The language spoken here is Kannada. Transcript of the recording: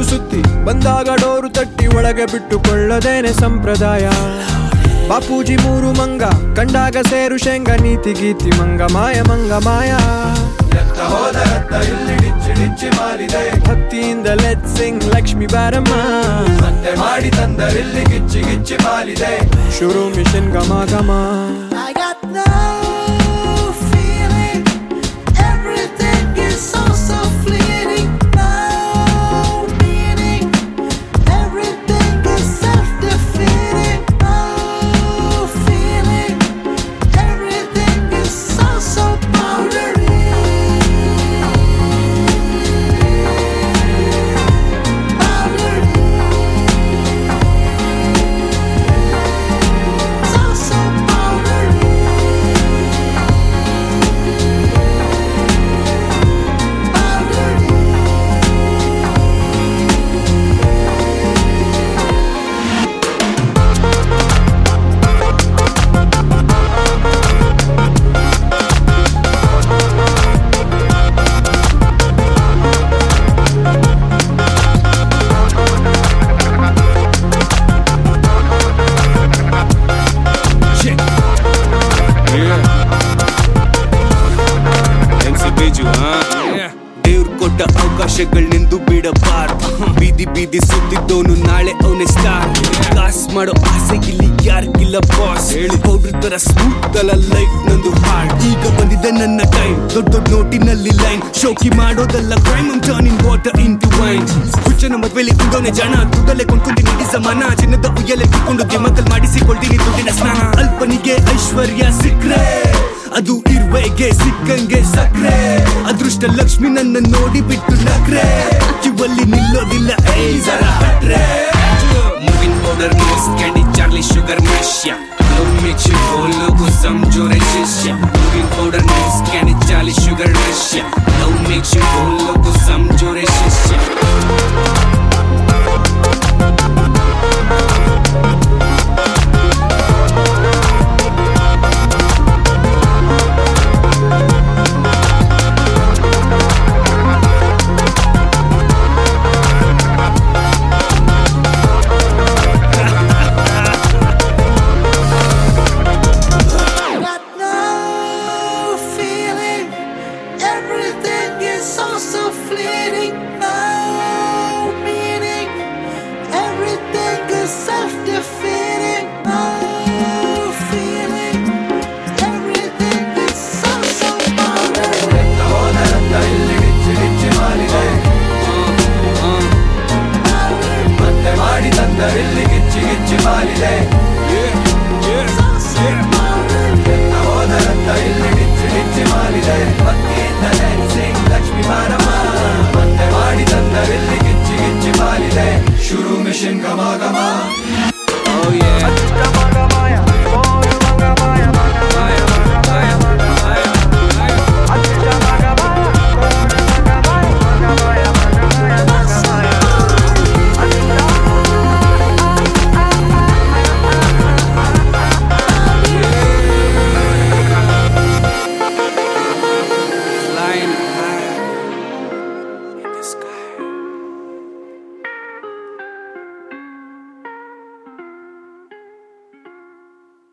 ಸುತ್ತಿ ಬಂದಾಗ ಡೋರು ತಟ್ಟಿ ಒಳಗೆ ಬಿಟ್ಟುಕೊಳ್ಳದೇನೆ ಸಂಪ್ರದಾಯ ಬಾಪೂಜಿ ಮೂರು ಮಂಗ ಕಂಡಾಗ ಸೇರು ಶೇಂಗ ನೀತಿ ಗೀತಿ ಮಂಗ ಮಾಯ ಮಂಗ ಮಾಯ ಎತ್ತ ಹೋದ ರತ್ತ ಇಲ್ಲಿ ಡಿಚ್ಚಿ ಡಿಚ್ಚಿ ಮಾರಿದೆ ಭಕ್ತಿಯಿಂದ ಲೆಟ್ ಸಿಂಗ್ ಲಕ್ಷ್ಮಿ ಬಾರಮ್ಮ ಮತ್ತೆ ಮಾಡಿ ತಂದರಿಲ್ಲಿ ಗಿಚ್ಚಿ ಗಿಚ್ಚಿ ಮಾರಿದೆ ಶುರು ಮಿಷನ್ ಗಮ ಗಮ I got no feeling. Everything is so so fleeting. No meaning. Everything is self-defeating. No feeling. Everything is so so powdery. Powdery. So so powdery. Powdery. ದೇವ್ರು ಕೊಟ್ಟ ಅವಕಾಶಗಳನ್ನೆಂದು ಬಿಡಬಾರ್ದು ಬೀದಿ ಬೀದಿ ಸುತ್ತಿದ್ದವನು ನಾಳೆ ಅವನೇ ಸ್ಟಾರ್ ಕಾಸ್ ಮಾಡೋ ಆಸೆ ಇಲ್ಲಿ ಯಾರಿಗಿಲ್ಲ ಬಾಸ್ ಹೇಳಿ ಪೌಡ್ರ್ ತರ ಸ್ಮೂತ್ ಅಲ್ಲ ಲೈಫ್ ನಂದು ಹಾರ್ಟ್ ಈಗ ಬಂದಿದೆ ನನ್ನ ಟೈಮ್ ದೊಡ್ಡ ದೊಡ್ಡ ನೋಟಿನಲ್ಲಿ ಲೈನ್ ಶೋಕಿ ಮಾಡೋದಲ್ಲ crime turning water into wine ಹುಚ್ಚನ ಮದ್ವೆಲಿ ಕುಂಡೋನೆ ಜನ ದುಡ್ಡಲ್ಲೇ ಕೊಂಡ್ಕೊಂತೀನಿ ಇಡೀ ಸಮಾನ ಚಿನ್ನದ ಉಯ್ಯಲೆ ಕಿತ್ಕೊಂಡು ಕೆಮಕಲ್ ಮಾಡಿಸಿಕೊಳ್ತೀನಿ ದುಡ್ಡಿನ ಸ್ನಾನ ಅಲ್ಪನಿಗೆ ಐಶ್ವರ್ಯ ಸಿಕ್ರೆ ಅದು ಇರುವೆಗೆ ಸಿಕ್ಕಂಗೆ ಸಕ್ರೆ ಅದೃಷ್ಟ ಲಕ್ಷ್ಮಿ ನನ್ನ ನೋಡಿ ಬಿಟ್ಟು ನಕ್ರೆ ಕಿವಲ್ಲಿ ನಿಲ್ಲೋದಿಲ್ಲ ಏ ಜರ ಹಟ್ರೆ moving powder miss candy charlie sugar ಮೆಷ್ಯ Don't make you go logo समझो रे शिष्य Moving powder mix candy चाली sugar नश्या Don't make you go logo समझो रे शिष्य